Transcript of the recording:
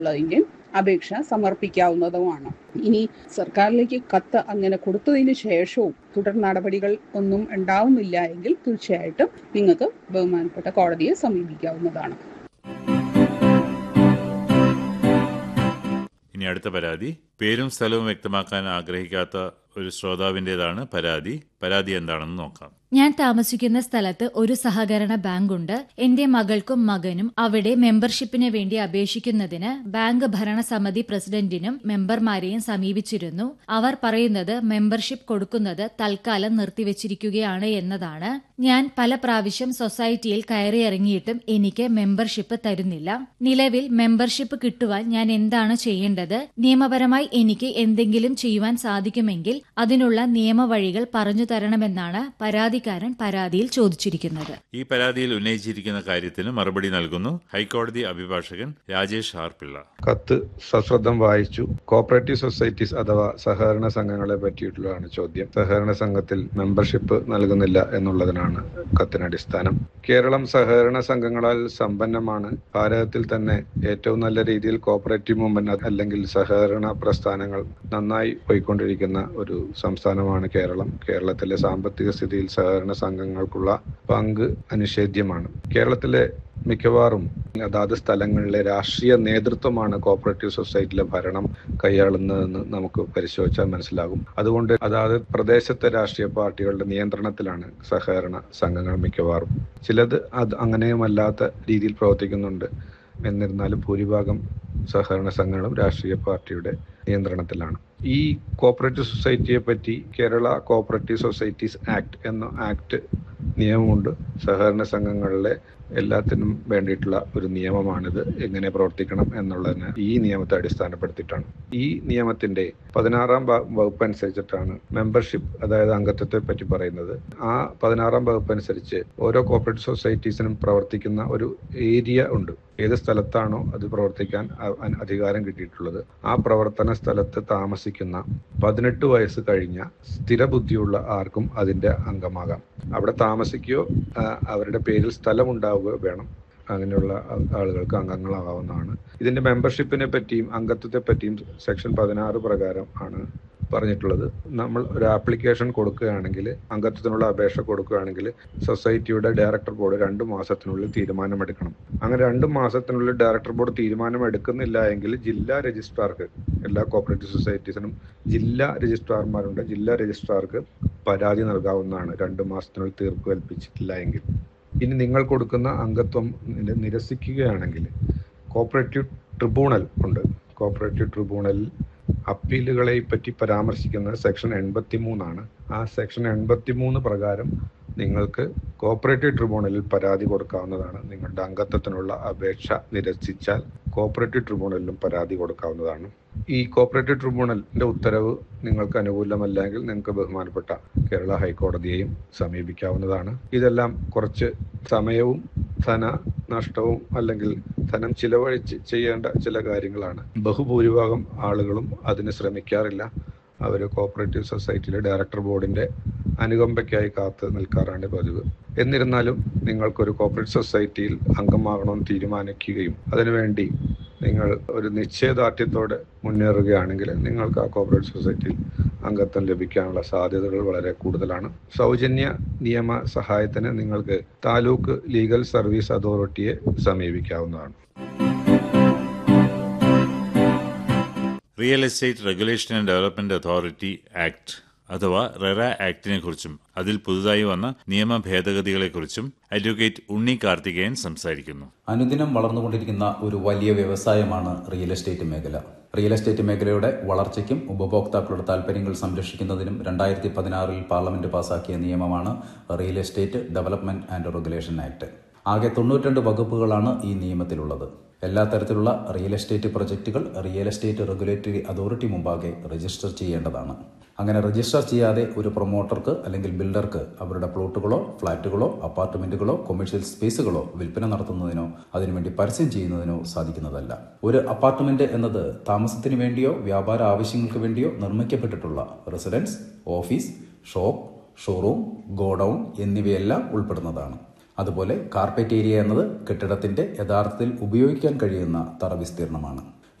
ഉള്ളതെങ്കിൽ അപേക്ഷ സമർപ്പിക്കാവുന്നതുമാണ് ഇനി സർക്കാരിലേക്ക് കത്ത് അങ്ങനെ കൊടുത്തതിന് ശേഷവും തുടർ നടപടികൾ ഒന്നും ഉണ്ടാവുന്നില്ല എങ്കിൽ തീർച്ചയായിട്ടും നിങ്ങൾക്ക് ബഹുമാനപ്പെട്ട കോടതിയെ സമീപിക്കാവുന്നതാണ് ഇനി അടുത്ത പരാതി പേരും സ്ഥലവും വ്യക്തമാക്കാൻ ആഗ്രഹിക്കാത്ത ഒരു ശ്രോതാവിൻ്റെതാണ് പരാതി പരാതി എന്താണെന്ന് നോക്കാം ഞാൻ താമസിക്കുന്ന സ്ഥലത്ത് ഒരു സഹകരണ ബാങ്കുണ്ട് എന്റെ മകൾക്കും മകനും അവിടെ മെമ്പർഷിപ്പിന് വേണ്ടി അപേക്ഷിക്കുന്നതിന് ബാങ്ക് ഭരണസമിതി പ്രസിഡന്റിനും മെമ്പർമാരെയും സമീപിച്ചിരുന്നു അവർ പറയുന്നത് മെമ്പർഷിപ്പ് കൊടുക്കുന്നത് തൽക്കാലം നിർത്തിവച്ചിരിക്കുകയാണ് എന്നതാണ് ഞാൻ പല പ്രാവശ്യം സൊസൈറ്റിയിൽ കയറിയിറങ്ങിയിട്ടും എനിക്ക് മെമ്പർഷിപ്പ് തരുന്നില്ല നിലവിൽ മെമ്പർഷിപ്പ് കിട്ടുവാൻ ഞാൻ എന്താണ് ചെയ്യേണ്ടത് നിയമപരമായി എനിക്ക് എന്തെങ്കിലും ചെയ്യുവാൻ സാധിക്കുമെങ്കിൽ അതിനുള്ള നിയമവഴികൾ പറഞ്ഞു തരണമെന്നാണ് പരാതിക്കാരൻ പരാതിയിൽ ചോദിച്ചിരിക്കുന്നത് ഈ പരാതിയിൽ ഉന്നയിച്ചിരിക്കുന്ന കാര്യത്തിന് മറുപടി നൽകുന്നു ഹൈക്കോടതി അഭിഭാഷകൻ രാജേഷ് ആർ പിള്ള കത്ത് സശ്രദ്ധം വായിച്ചു കോപ്പറേറ്റീവ് സൊസൈറ്റീസ് അഥവാ സഹകരണ സംഘങ്ങളെ പറ്റിയിട്ടുള്ളതാണ് ചോദ്യം സഹകരണ സംഘത്തിൽ മെമ്പർഷിപ്പ് നൽകുന്നില്ല എന്നുള്ളതിനാണ് കത്തിനടിസ്ഥാനം കേരളം സഹകരണ സംഘങ്ങളാൽ സമ്പന്നമാണ് ഭാരതത്തിൽ തന്നെ ഏറ്റവും നല്ല രീതിയിൽ കോപ്പറേറ്റീവ് മൂവ്മെന്റ് അല്ലെങ്കിൽ സഹകരണ പ്രസ്ഥാനങ്ങൾ നന്നായി പോയിക്കൊണ്ടിരിക്കുന്ന ഒരു സംസ്ഥാനമാണ് കേരളം കേരളത്തിലെ സാമ്പത്തിക സ്ഥിതിയിൽ സഹകരണ സംഘങ്ങൾക്കുള്ള പങ്ക് അനിഷേധ്യമാണ് കേരളത്തിലെ മിക്കവാറും അതാത് സ്ഥലങ്ങളിലെ രാഷ്ട്രീയ നേതൃത്വമാണ് കോപ്പറേറ്റീവ് സൊസൈറ്റിയിലെ ഭരണം കൈയാളുന്നതെന്ന് നമുക്ക് പരിശോധിച്ചാൽ മനസ്സിലാകും അതുകൊണ്ട് അതാത് പ്രദേശത്തെ രാഷ്ട്രീയ പാർട്ടികളുടെ നിയന്ത്രണത്തിലാണ് സഹകരണ സംഘങ്ങൾ മിക്കവാറും ചിലത് അത് അങ്ങനെയുമല്ലാത്ത രീതിയിൽ പ്രവർത്തിക്കുന്നുണ്ട് എന്നിരുന്നാലും ഭൂരിഭാഗം സഹകരണ സംഘങ്ങളും രാഷ്ട്രീയ പാർട്ടിയുടെ നിയന്ത്രണത്തിലാണ് ഈ കോപ്പറേറ്റീവ് സൊസൈറ്റിയെ പറ്റി കേരള കോപ്പറേറ്റീവ് സൊസൈറ്റീസ് ആക്ട് എന്ന ആക്ട് നിയമമുണ്ട് സഹകരണ സംഘങ്ങളിലെ എല്ലാത്തിനും വേണ്ടിയിട്ടുള്ള ഒരു നിയമമാണിത് എങ്ങനെ പ്രവർത്തിക്കണം എന്നുള്ളതിന് ഈ നിയമത്തെ അടിസ്ഥാനപ്പെടുത്തിയിട്ടാണ് ഈ നിയമത്തിന്റെ പതിനാറാം വകുപ്പ് അനുസരിച്ചിട്ടാണ് മെമ്പർഷിപ്പ് അതായത് അംഗത്വത്തെ പറ്റി പറയുന്നത് ആ പതിനാറാം വകുപ്പ് അനുസരിച്ച് ഓരോ കോപ്പറേറ്റീവ് സൊസൈറ്റീസിനും പ്രവർത്തിക്കുന്ന ഒരു ഏരിയ ഉണ്ട് ഏത് സ്ഥലത്താണോ അത് പ്രവർത്തിക്കാൻ അധികാരം കിട്ടിയിട്ടുള്ളത് ആ പ്രവർത്തന സ്ഥലത്ത് താമസിക്കുന്ന പതിനെട്ട് വയസ്സ് കഴിഞ്ഞ സ്ഥിരബുദ്ധിയുള്ള ആർക്കും അതിന്റെ അംഗമാകാം അവിടെ താമസിക്കുകയോ അവരുടെ പേരിൽ സ്ഥലം ഉണ്ടാവുകയോ വേണം അങ്ങനെയുള്ള ആളുകൾക്ക് അംഗങ്ങളാകാവുന്നതാണ് ഇതിന്റെ മെമ്പർഷിപ്പിനെ പറ്റിയും അംഗത്വത്തെ പറ്റിയും സെക്ഷൻ പതിനാറ് പ്രകാരം ആണ് പറഞ്ഞിട്ടുള്ളത് നമ്മൾ ഒരു ആപ്ലിക്കേഷൻ കൊടുക്കുകയാണെങ്കിൽ അംഗത്വത്തിനുള്ള അപേക്ഷ കൊടുക്കുകയാണെങ്കിൽ സൊസൈറ്റിയുടെ ഡയറക്ടർ ബോർഡ് രണ്ട് മാസത്തിനുള്ളിൽ തീരുമാനമെടുക്കണം അങ്ങനെ രണ്ട് മാസത്തിനുള്ളിൽ ഡയറക്ടർ ബോർഡ് തീരുമാനം എടുക്കുന്നില്ല എങ്കിൽ ജില്ലാ രജിസ്ട്രാർക്ക് എല്ലാ കോപ്പറേറ്റീവ് സൊസൈറ്റീസിനും ജില്ലാ രജിസ്ട്രാർമാരുണ്ട് ജില്ലാ രജിസ്ട്രാർക്ക് പരാതി നൽകാവുന്നതാണ് രണ്ട് മാസത്തിനുള്ളിൽ തീർപ്പ് കൽപ്പിച്ചിട്ടില്ല എങ്കിൽ ഇനി നിങ്ങൾ കൊടുക്കുന്ന അംഗത്വം നിരസിക്കുകയാണെങ്കിൽ കോപ്പറേറ്റീവ് ട്രിബ്യൂണൽ ഉണ്ട് കോപ്പറേറ്റീവ് ട്രിബ്യൂണലിൽ അപ്പീലുകളെ പറ്റി പരാമർശിക്കുന്നത് സെക്ഷൻ എൺപത്തി മൂന്നാണ് ആ സെക്ഷൻ എൺപത്തി മൂന്ന് പ്രകാരം നിങ്ങൾക്ക് കോപ്പറേറ്റീവ് ട്രിബ്യൂണലിൽ പരാതി കൊടുക്കാവുന്നതാണ് നിങ്ങളുടെ അംഗത്വത്തിനുള്ള അപേക്ഷ നിരസിച്ചാൽ കോപ്പറേറ്റീവ് ട്രിബ്യൂണലിലും പരാതി കൊടുക്കാവുന്നതാണ് ഈ കോപ്പറേറ്റീവ് ട്രിബ്യൂണലിന്റെ ഉത്തരവ് നിങ്ങൾക്ക് അനുകൂലമല്ലെങ്കിൽ നിങ്ങൾക്ക് ബഹുമാനപ്പെട്ട കേരള ഹൈക്കോടതിയെയും സമീപിക്കാവുന്നതാണ് ഇതെല്ലാം കുറച്ച് സമയവും ധന നഷ്ടവും അല്ലെങ്കിൽ ധനം ചിലവഴിച്ച് ചെയ്യേണ്ട ചില കാര്യങ്ങളാണ് ബഹുഭൂരിഭാഗം ആളുകളും അതിന് ശ്രമിക്കാറില്ല അവർ കോപ്പറേറ്റീവ് സൊസൈറ്റിയിലെ ഡയറക്ടർ ബോർഡിന്റെ അനുകമ്പയ്ക്കായി കാത്ത് നിൽക്കാറാണ് പതിവ് എന്നിരുന്നാലും നിങ്ങൾക്കൊരു കോപ്പറേറ്റീവ് സൊസൈറ്റിയിൽ അംഗമാകണമെന്ന് തീരുമാനിക്കുകയും അതിനുവേണ്ടി നിങ്ങൾ ഒരു നിശ്ചയദാർഢ്യത്തോടെ മുന്നേറുകയാണെങ്കിൽ നിങ്ങൾക്ക് ആ കോപ്പറേറ്റീവ് സൊസൈറ്റിയിൽ അംഗത്വം ലഭിക്കാനുള്ള സാധ്യതകൾ വളരെ കൂടുതലാണ് സൗജന്യ നിയമ സഹായത്തിന് നിങ്ങൾക്ക് താലൂക്ക് ലീഗൽ സർവീസ് അതോറിറ്റിയെ സമീപിക്കാവുന്നതാണ് real estate regulation and development authority act അഥവാ റെറ ആക്ടിനെ കുറിച്ചും അതിൽ പുതുതായി വന്ന നിയമ ഭേദഗതികളെക്കുറിച്ചും അഡ്വക്കേറ്റ് ഉണ്ണി കാർത്തികേയൻ സംസാരിക്കുന്നു അനുദിനം വളർന്നുകൊണ്ടിരിക്കുന്ന ഒരു വലിയ വ്യവസായമാണ് റിയൽ എസ്റ്റേറ്റ് മേഖല റിയൽ എസ്റ്റേറ്റ് മേഖലയുടെ വളർച്ചയ്ക്കും ഉപഭോക്താക്കളുടെ താൽപര്യങ്ങൾ സംരക്ഷിക്കുന്നതിനും രണ്ടായിരത്തി പതിനാറിൽ പാർലമെന്റ് പാസാക്കിയ നിയമമാണ് real estate development and regulation act ആകെ തൊണ്ണൂറ്റിരണ്ട് വകുപ്പുകളാണ് ഈ നിയമത്തിലുള്ളത് എല്ലാ തരത്തിലുള്ള റിയൽ എസ്റ്റേറ്റ് പ്രൊജക്റ്റുകൾ റിയൽ എസ്റ്റേറ്റ് റെഗുലേറ്ററി അതോറിറ്റി മുമ്പാകെ രജിസ്റ്റർ ചെയ്യേണ്ടതാണ് അങ്ങനെ രജിസ്റ്റർ ചെയ്യാതെ ഒരു പ്രൊമോട്ടർക്ക് അല്ലെങ്കിൽ ബിൽഡർക്ക് അവരുടെ പ്ലോട്ടുകളോ ഫ്ളാറ്റുകളോ അപ്പാർട്ട്മെന്റുകളോ കൊമേഴ്ഷ്യൽ സ്പേസുകളോ വിൽപ്പന നടത്തുന്നതിനോ അതിനുവേണ്ടി പരസ്യം ചെയ്യുന്നതിനോ സാധിക്കുന്നതല്ല ഒരു അപ്പാർട്ട്മെന്റ് എന്നത് താമസത്തിന് വേണ്ടിയോ വ്യാപാര ആവശ്യങ്ങൾക്ക് വേണ്ടിയോ നിർമ്മിക്കപ്പെട്ടിട്ടുള്ള residence office shop showroom godown എന്നിവയെല്ലാം ഉൾപ്പെടുന്നതാണ് അതുപോലെ കാർപ്പറ്റ് ഏരിയ എന്നത് കെട്ടിടത്തിന്റെ യഥാർത്ഥത്തിൽ ഉപയോഗിക്കാൻ കഴിയുന്ന തറ വിസ്തീർണമാണ്